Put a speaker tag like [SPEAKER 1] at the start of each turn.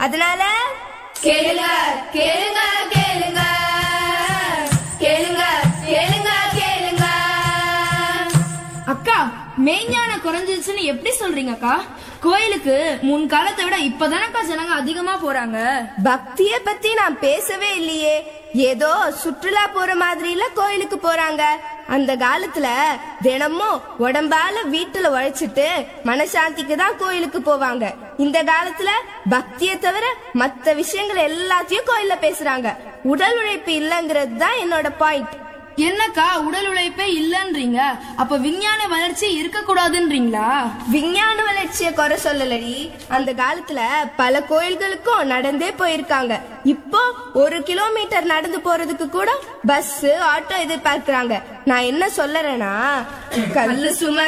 [SPEAKER 1] அதனால
[SPEAKER 2] கேளுங்க கேளுங்க கேளுங்க கேளுங்க கேளுங்க கேளுங்க
[SPEAKER 3] அக்கா மெய்ஞானம் குறைஞ்சிருச்சுன்னு எப்படி சொல்றீங்க அக்கா கோயிலுக்கு முன் காலத்தை விட இப்பதானக்கா ஜனங்க அதிகமா போறாங்க
[SPEAKER 1] பக்திய பத்தி நான் பேசவே இல்லையே ஏதோ சுற்றுலா போற மாதிரில கோயிலுக்கு போறாங்க அந்த காலத்துல தினமும் உடம்பால வீட்டுல உழைச்சிட்டு மனசாந்திக்கு தான் கோயிலுக்கு போவாங்க இந்த காலத்துல பக்திய தவிர மத்த விஷயங்கள் எல்லாத்தையும் கோயில்ல பேசுறாங்க உடல் உழைப்பு இல்லங்கிறது தான் என்னோட பாயிண்ட்
[SPEAKER 3] என்னக்கா உடல் உழைப்பே இல்லன்றீங்க அப்ப விஞ்ஞான வளர்ச்சி இருக்க கூடாதுன்றீங்களா
[SPEAKER 1] விஞ்ஞான வளர்ச்சியை குறை சொல்லலடி அந்த காலத்துல பல கோயில்களுக்கும் நடந்தே போயிருக்காங்க இப்போ ஒரு கிலோமீட்டர் நடந்து போறதுக்கு கூட பஸ் ஆட்டோ எதிர்பார்க்கறாங்க நான் என்ன சொல்லறேன்னா கல்லு சும